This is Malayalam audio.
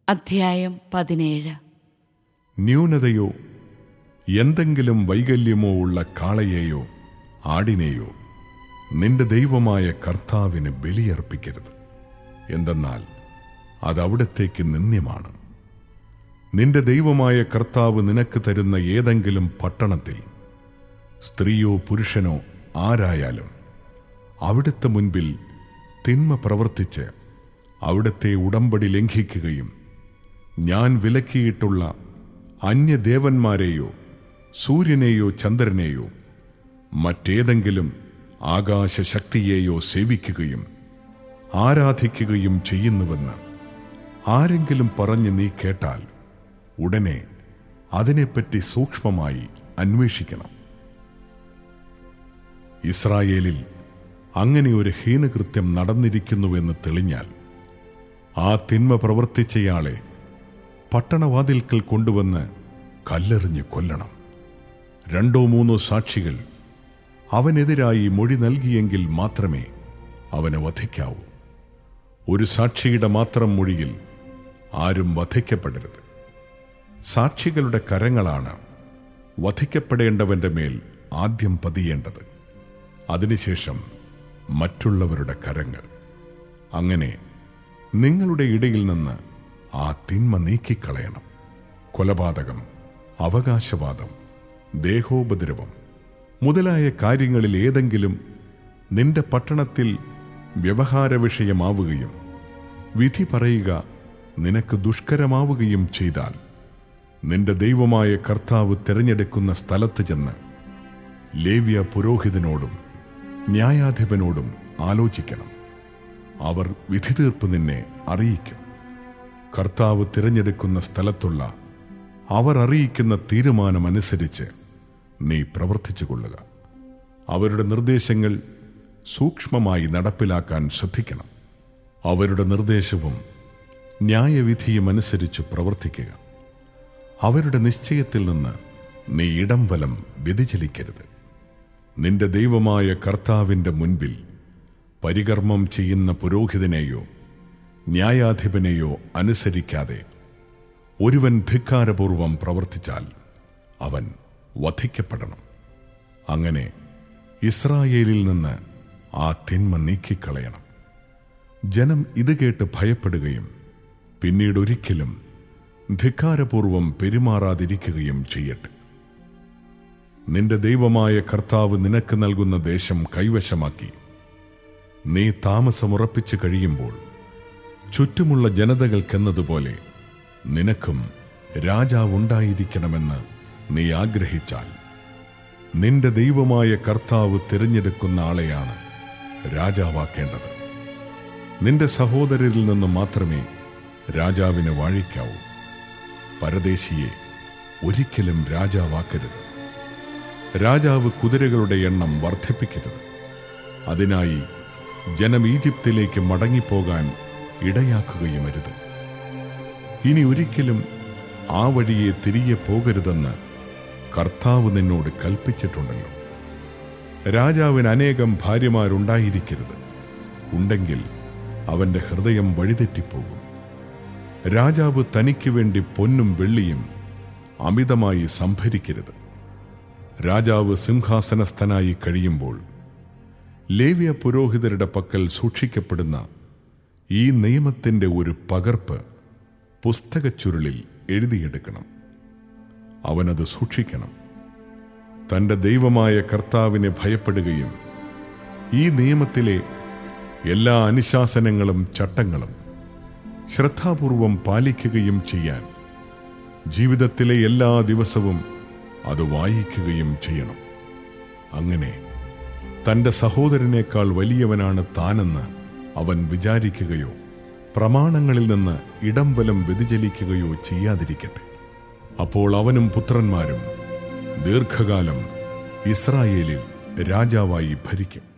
അധ്യായം പതിനേഴ് ന്യൂനതയോ എന്തെങ്കിലും വൈകല്യമോ ഉള്ള കാളയെയോ ആടിനെയോ നിന്റെ ദൈവമായ കർത്താവിന് ബലിയർപ്പിക്കരുത് എന്തെന്നാൽ അത് അവിടത്തേക്ക് നിന്ദ്യമാണ് നിന്റെ ദൈവമായ കർത്താവ് നിനക്ക് തരുന്ന ഏതെങ്കിലും പട്ടണത്തിൽ സ്ത്രീയോ പുരുഷനോ ആരായാലും അവിടുത്തെ മുൻപിൽ തിന്മ പ്രവർത്തിച്ച് അവിടുത്തെ ഉടമ്പടി ലംഘിക്കുകയും ഞാൻ വിലക്കിയിട്ടുള്ള അന്യദേവന്മാരെയോ സൂര്യനെയോ ചന്ദ്രനെയോ മറ്റേതെങ്കിലും ആകാശശക്തിയെയോ സേവിക്കുകയും ആരാധിക്കുകയും ചെയ്യുന്നുവെന്ന് ആരെങ്കിലും പറഞ്ഞ് നീ കേട്ടാൽ ഉടനെ അതിനെപ്പറ്റി സൂക്ഷ്മമായി അന്വേഷിക്കണം ഇസ്രായേലിൽ അങ്ങനെ ഒരു ഹീനകൃത്യം നടന്നിരിക്കുന്നുവെന്ന് തെളിഞ്ഞാൽ ആ തിന്മ പ്രവർത്തിച്ചയാളെ പട്ടണവാതിൽക്കൽ കൊണ്ടുവന്ന് കല്ലെറിഞ്ഞ് കൊല്ലണം രണ്ടോ മൂന്നോ സാക്ഷികൾ അവനെതിരായി മൊഴി നൽകിയെങ്കിൽ മാത്രമേ അവനെ വധിക്കാവൂ ഒരു സാക്ഷിയുടെ മാത്രം മൊഴിയിൽ ആരും വധിക്കപ്പെടരുത് സാക്ഷികളുടെ കരങ്ങളാണ് വധിക്കപ്പെടേണ്ടവന്റെ മേൽ ആദ്യം പതിയേണ്ടത് അതിനുശേഷം മറ്റുള്ളവരുടെ കരങ്ങൾ അങ്ങനെ നിങ്ങളുടെ ഇടയിൽ നിന്ന് ആ തിന്മ നീക്കിക്കളയണം കൊലപാതകം അവകാശവാദം ദേഹോപദ്രവം മുതലായ കാര്യങ്ങളിൽ ഏതെങ്കിലും നിന്റെ പട്ടണത്തിൽ വ്യവഹാര വിഷയമാവുകയും വിധി പറയുക നിനക്ക് ദുഷ്കരമാവുകയും ചെയ്താൽ നിന്റെ ദൈവമായ കർത്താവ് തിരഞ്ഞെടുക്കുന്ന സ്ഥലത്ത് ചെന്ന് ലേവ്യ പുരോഹിതനോടും ന്യായാധിപനോടും ആലോചിക്കണം അവർ വിധി തീർപ്പ് നിന്നെ അറിയിക്കും കർത്താവ് തിരഞ്ഞെടുക്കുന്ന സ്ഥലത്തുള്ള അവർ അറിയിക്കുന്ന തീരുമാനമനുസരിച്ച് നീ പ്രവർത്തിച്ചു കൊള്ളുക അവരുടെ നിർദ്ദേശങ്ങൾ സൂക്ഷ്മമായി നടപ്പിലാക്കാൻ ശ്രദ്ധിക്കണം അവരുടെ നിർദ്ദേശവും ന്യായവിധിയും അനുസരിച്ച് പ്രവർത്തിക്കുക അവരുടെ നിശ്ചയത്തിൽ നിന്ന് നീ ഇടം വലം വ്യതിചലിക്കരുത് നിന്റെ ദൈവമായ കർത്താവിൻ്റെ മുൻപിൽ പരികർമ്മം ചെയ്യുന്ന പുരോഹിതനെയോ ന്യായാധിപനെയോ അനുസരിക്കാതെ ഒരുവൻ ധിക്കാരപൂർവം പ്രവർത്തിച്ചാൽ അവൻ വധിക്കപ്പെടണം അങ്ങനെ ഇസ്രായേലിൽ നിന്ന് ആ തിന്മ നീക്കിക്കളയണം ജനം ഇത് കേട്ട് ഭയപ്പെടുകയും പിന്നീട് ഒരിക്കലും ധിക്കാരപൂർവം പെരുമാറാതിരിക്കുകയും ചെയ്യട്ടെ നിന്റെ ദൈവമായ കർത്താവ് നിനക്ക് നൽകുന്ന ദേശം കൈവശമാക്കി നീ താമസമുറപ്പിച്ചു കഴിയുമ്പോൾ ചുറ്റുമുള്ള ജനതകൾക്കെന്നതുപോലെ നിനക്കും രാജാവുണ്ടായിരിക്കണമെന്ന് നീ ആഗ്രഹിച്ചാൽ നിന്റെ ദൈവമായ കർത്താവ് തിരഞ്ഞെടുക്കുന്ന ആളെയാണ് രാജാവാക്കേണ്ടത് നിന്റെ സഹോദരരിൽ നിന്ന് മാത്രമേ രാജാവിനെ വാഴിക്കാവൂ പരദേശിയെ ഒരിക്കലും രാജാവാക്കരുത് രാജാവ് കുതിരകളുടെ എണ്ണം വർദ്ധിപ്പിക്കരുത് അതിനായി ജനം ഈജിപ്തിലേക്ക് മടങ്ങിപ്പോകാൻ ഇടയാക്കുകയുമരുത് ഇനി ഒരിക്കലും ആ വഴിയെ തിരികെ പോകരുതെന്ന് കർത്താവ് നിന്നോട് കൽപ്പിച്ചിട്ടുണ്ടല്ലോ രാജാവിന് അനേകം ഭാര്യമാരുണ്ടായിരിക്കരുത് ഉണ്ടെങ്കിൽ അവന്റെ ഹൃദയം വഴിതെറ്റിപ്പോകും രാജാവ് തനിക്ക് വേണ്ടി പൊന്നും വെള്ളിയും അമിതമായി സംഭരിക്കരുത് രാജാവ് സിംഹാസനസ്ഥനായി കഴിയുമ്പോൾ ലേവ്യ പുരോഹിതരുടെ പക്കൽ സൂക്ഷിക്കപ്പെടുന്ന ഈ നിയമത്തിന്റെ ഒരു പകർപ്പ് പുസ്തകച്ചുരുളിൽ എഴുതിയെടുക്കണം അവനത് സൂക്ഷിക്കണം തന്റെ ദൈവമായ കർത്താവിനെ ഭയപ്പെടുകയും ഈ നിയമത്തിലെ എല്ലാ അനുശാസനങ്ങളും ചട്ടങ്ങളും ശ്രദ്ധാപൂർവം പാലിക്കുകയും ചെയ്യാൻ ജീവിതത്തിലെ എല്ലാ ദിവസവും അത് വായിക്കുകയും ചെയ്യണം അങ്ങനെ തന്റെ സഹോദരനേക്കാൾ വലിയവനാണ് താനെന്ന് അവൻ വിചാരിക്കുകയോ പ്രമാണങ്ങളിൽ നിന്ന് ഇടം വലം വ്യതിചലിക്കുകയോ ചെയ്യാതിരിക്കട്ടെ അപ്പോൾ അവനും പുത്രന്മാരും ദീർഘകാലം ഇസ്രായേലിൽ രാജാവായി ഭരിക്കും